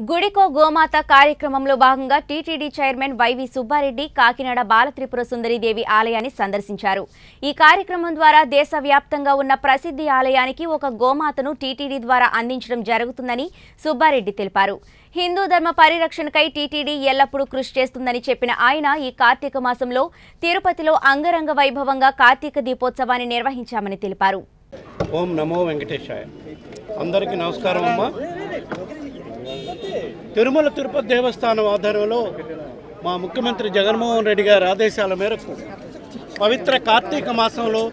గుడికో గోమాత కార్యక్రమంలో భాగంగా TTD chairman YV Subba Reddy Kakinada Balatripura Sundari Devi ఆలయాన్ని సందర్శించారు ఈ కార్యక్రమం ద్వారా దేశవ్యాప్తంగా ఉన్న ప్రసిద్ధి ఆలయానికి ఒక గోమాతను టీటీడీ ద్వారా అందించడం జరుగుతుందని సుబ్బారెడ్డి తెలిపారు హిందూ ధర్మ పరిరక్షణకై టీటీడీ ఎల్లప్పుడూ కృషి చేస్తుందని చెప్పిన ఆయన ఈ కార్తీక మాసంలో తిరుపతిలో అంగరంగ వైభవంగా కార్తీక దీపోత్సవాన్ని నిర్వహించామని తెలిపారు ఓం నమో వెంకటేశాయ అందరికీ నమస్కారం అమ్మా తిరుమల తిరుపతి దేవస్థానం ఆధ్వర్యంలో మా ముఖ్యమంత్రి జగన్మోహన్ రెడ్డి గారి ఆదేశాల మేరకు పవిత్ర కార్తీక మాసంలో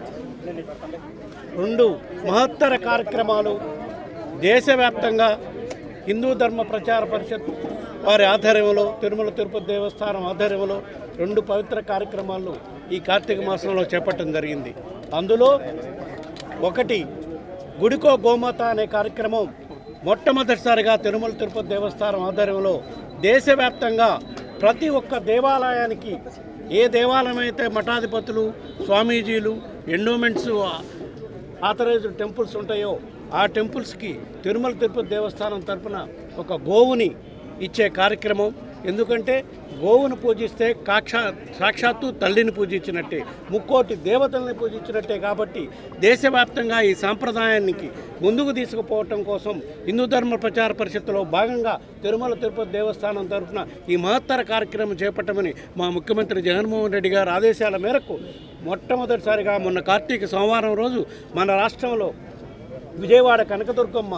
రెండు మహత్తర కార్యక్రమాలు దేశవ్యాప్తంగా హిందూ ధర్మ ప్రచార పరిషత్ వారి ఆధ్వర్యంలో తిరుమల తిరుపతి దేవస్థానం ఆధ్వర్యంలో రెండు పవిత్ర కార్యక్రమాలు ఈ కార్తీక మాసంలో చేపట్టడం జరిగింది అందులో ఒకటి గుడికో గోమాత అనే కార్యక్రమం మొట్టమొదటిసారిగా తిరుమల తిరుపతి దేవస్థానం ఆధ్వర్యంలో దేశవ్యాప్తంగా ప్రతి ఒక్క దేవాలయానికి ఏ దేవాలయం అయితే మఠాధిపతులు స్వామీజీలు ఎండోమెంట్స్ ఆథరైజ్డ్ టెంపుల్స్ ఉంటాయో ఆ టెంపుల్స్కి తిరుమల తిరుపతి దేవస్థానం తరపున ఒక గోవుని ఇచ్చే కార్యక్రమం ఎందుకంటే గోవును పూజిస్తే కాక్షా సాక్షాత్తు తల్లిని పూజించినట్టే ముక్కోటి దేవతల్ని పూజించినట్టే కాబట్టి దేశవ్యాప్తంగా ఈ సాంప్రదాయానికి ముందుకు తీసుకుపోవటం కోసం హిందూ ధర్మ ప్రచార పరిషత్తులో భాగంగా తిరుమల తిరుపతి దేవస్థానం తరఫున ఈ మహత్తర కార్యక్రమం చేపట్టమని మా ముఖ్యమంత్రి జగన్మోహన్ రెడ్డి గారి ఆదేశాల మేరకు మొట్టమొదటిసారిగా మొన్న కార్తీక సోమవారం రోజు మన రాష్ట్రంలో విజయవాడ కనకదుర్గమ్మ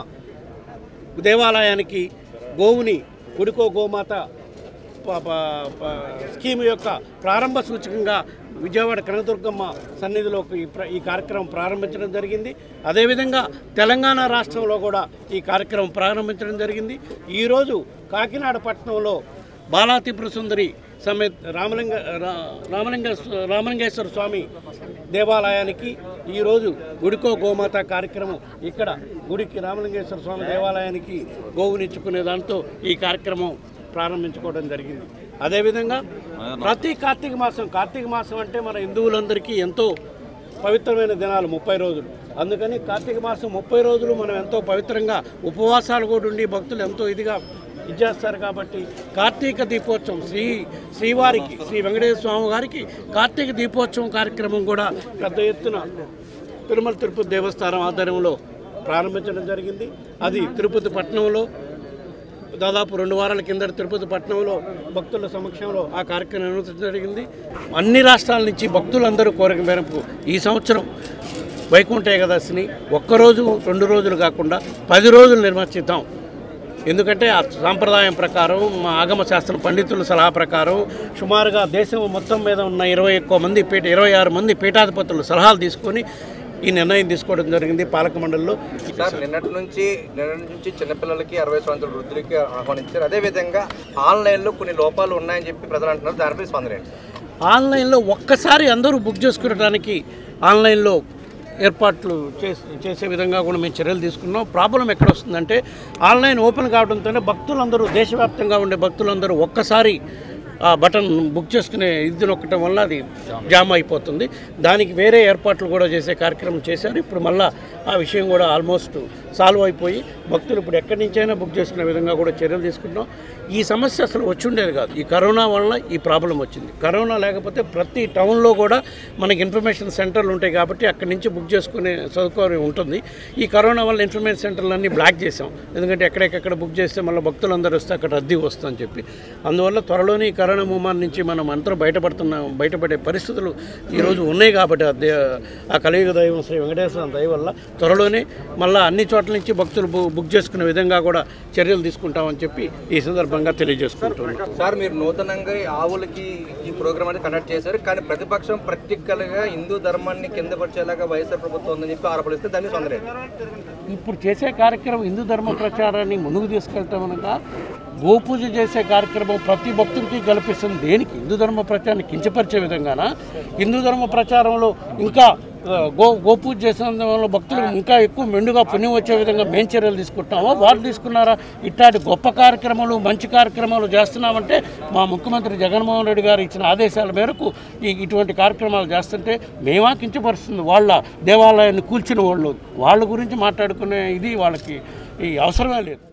దేవాలయానికి గోవుని గుడికో గోమాత ప- ప- ప- స్కీమ్ యొక్క ప్రారంభ సూచకంగా విజయవాడ కనకదుర్గమ్మ సన్నిధిలో ఈ ప్ర- ఈ కార్యక్రమం ప్రారంభించడం జరిగింది అదేవిధంగా తెలంగాణ రాష్ట్రంలో కూడా ఈ కార్యక్రమం ప్రారంభించడం జరిగింది ఈరోజు కాకినాడ పట్టణంలో బాలాత్రిపుర సుందరి సమేత రామలింగ రా- రామలింగ రామలింగేశ్వర స్వామి దేవాలయానికి ఈరోజు గుడికో గోమాత కార్యక్రమం ఇక్కడ గుడికి రామలింగేశ్వర స్వామి దేవాలయానికి గోవునిచ్చుకునే దాంతో ఈ కార్యక్రమం ప్రారంభించుకోవడం జరిగింది అదేవిధంగా ప్రతి కార్తీక మాసం కార్తీక మాసం అంటే మన హిందువులందరికీ ఎంతో పవిత్రమైన దినాలు ముప్పై రోజులు అందుకని కార్తీక మాసం ముప్పై రోజులు మనం ఎంతో పవిత్రంగా ఉపవాసాలు కూడా ఉండి భక్తులు ఎంతో ఇదిగా ఇచ్చేస్తారు కాబట్టి కార్తీక దీపోత్సవం శ్రీ శ్రీవారికి శ్రీ వెంకటేశ్వర స్వామి గారికి కార్తీక దీపోత్సవం కార్యక్రమం కూడా పెద్ద ఎత్తున తిరుమల తిరుపతి దేవస్థానం ఆధ్వర్యంలో ప్రారంభించడం జరిగింది అది తిరుపతి పట్టణంలో దాదాపు రెండు వారాల కింద తిరుపతి పట్టణంలో భక్తుల సమక్షంలో ఆ కార్యక్రమం నిర్వహించడం జరిగింది అన్ని రాష్ట్రాల నుంచి భక్తులందరూ కోరిక మేరకు ఈ సంవత్సరం వైకుంఠ ఏకాదశిని ఒక్కరోజు రెండు రోజులు కాకుండా పది రోజులు నిర్వహిస్తాం ఎందుకంటే ఆ సాంప్రదాయం ప్రకారం మా ఆగమ శాస్త్ర పండితుల సలహా ప్రకారం సుమారుగా దేశం మొత్తం మీద ఉన్న ఇరవై ఎక్కువ మంది పీఠ ఇరవై ఆరు మంది పీఠాధిపతులు సలహాలు తీసుకొని ఈ నిర్ణయం తీసుకోవడం జరిగింది పాలక మండలిలో సార్ నిన్నటి నుంచి నిన్నటి నుంచి చిన్నపిల్లలకి అరవై సంవత్సరాల వృద్ధులకి ఆహ్వానించారు అదేవిధంగా ఆన్లైన్లో కొన్ని లోపాలు ఉన్నాయని చెప్పి ప్రజలు అంటున్నారు దానిపై స్పందన ఏంటి ఆన్లైన్లో ఒక్కసారి అందరూ బుక్ చేసుకునడానికి ఆన్లైన్లో ఏర్పాట్లు చేసే చేసే విధంగా కూడా మేము చర్యలు తీసుకున్నాం ప్రాబ్లం ఎక్కడ వస్తుందంటే ఆన్లైన్ ఓపెన్ కావడంతోనే భక్తులందరూ దేశవ్యాప్తంగా ఉండే భక్తులందరూ ఒక్కసారి ఆ బటన్ బుక్ చేసుకునే ఇది నొక్కటం వల్ల అది జామ్ అయిపోతుంది దానికి వేరే ఏర్పాట్లు కూడా చేసే కార్యక్రమం చేశారు ఇప్పుడు మళ్ళా ఆ విషయం కూడా ఆల్మోస్ట్ సాల్వ్ అయిపోయి భక్తులు ఇప్పుడు ఎక్కడి నుంచైనా బుక్ చేసుకునే విధంగా కూడా చర్యలు తీసుకుంటాం ఈ సమస్య అసలు వచ్చి ఉండేది కాదు ఈ కరోనా వల్ల ఈ ప్రాబ్లం వచ్చింది కరోనా లేకపోతే ప్రతి టౌన్లో కూడా మనకి ఇన్ఫర్మేషన్ సెంటర్లు ఉంటాయి కాబట్టి అక్కడి నుంచి బుక్ చేసుకునే సదుపాయం ఉంటుంది ఈ కరోనా వల్ల ఇన్ఫర్మేషన్ సెంటర్లు అన్నీ బ్లాక్ చేసాం ఎందుకంటే ఎక్కడెక్కడ బుక్ చేస్తే మళ్ళీ భక్తులందరూ వస్తే అక్కడ రద్దీ వస్తుందని చెప్పి అందువల్ల త్వరలోనే ఈ కరోనా మూమాన్ నుంచి మనం అందరూ బయటపడుతున్నాం బయటపడే పరిస్థితులు ఈరోజు ఉన్నాయి కాబట్టి ఆ దే- ఆ కలియుగ దైవం శ్రీ వెంకటేశ్వర దయ వల్ల త్వరలోనే మళ్ళీ అన్ని చోట్ల నుంచి భక్తులు బు- బుక్ చేసుకునే విధంగా కూడా చర్యలు తీసుకుంటామని చెప్పి ఈ సందర్భంగా తెలియజేసుకుంటున్నాం సార్ మీరు నూతనంగా ఈ ఆవులకి ఈ ప్రోగ్రామ్ అనేది కండక్ట్ చేశారు కానీ ప్రతిపక్షం ప్రాక్టికల్గా హిందూ ధర్మాన్ని కింద పరిచేలాగా వైఎస్ఆర్ ప్రభుత్వం ఉందని చెప్పి ఆరోపణిస్తే దాన్ని స్పందన ఏంటి ఇప్పుడు చేసే కార్యక్రమం హిందూ ధర్మ ప్రచారాన్ని ముందుకు తీసుకెళ్ళటం అనగా గోపూజ చేసే కార్యక్రమం ప్రతి భక్తుడికి కల్పిస్తుంది దేనికి హిందూ ధర్మ ప్రచారాన్ని కించపరిచే విధంగాన హిందూ ధర్మ ప్రచారంలో ఇంకా ఆ, గో గోపూజ చేసిన వల్ల భక్తులు ఇంకా ఎక్కువ మెండుగా పుణ్యం వచ్చే విధంగా మేం చర్యలు తీసుకుంటామో వాళ్ళు తీసుకున్నారా ఇట్లాంటి గొప్ప కార్యక్రమాలు మంచి కార్యక్రమాలు చేస్తున్నామంటే మా ముఖ్యమంత్రి జగన్మోహన్ రెడ్డి గారు ఇచ్చిన ఆదేశాల మేరకు ఈ ఇటువంటి కార్యక్రమాలు చేస్తుంటే మేమా కించపరుస్తుంది వాళ్ళ దేవాలయాన్ని కూల్చిన వాళ్ళు వాళ్ళ గురించి మాట్లాడుకునే ఇది వాళ్ళకి ఈ అవసరమే లేదు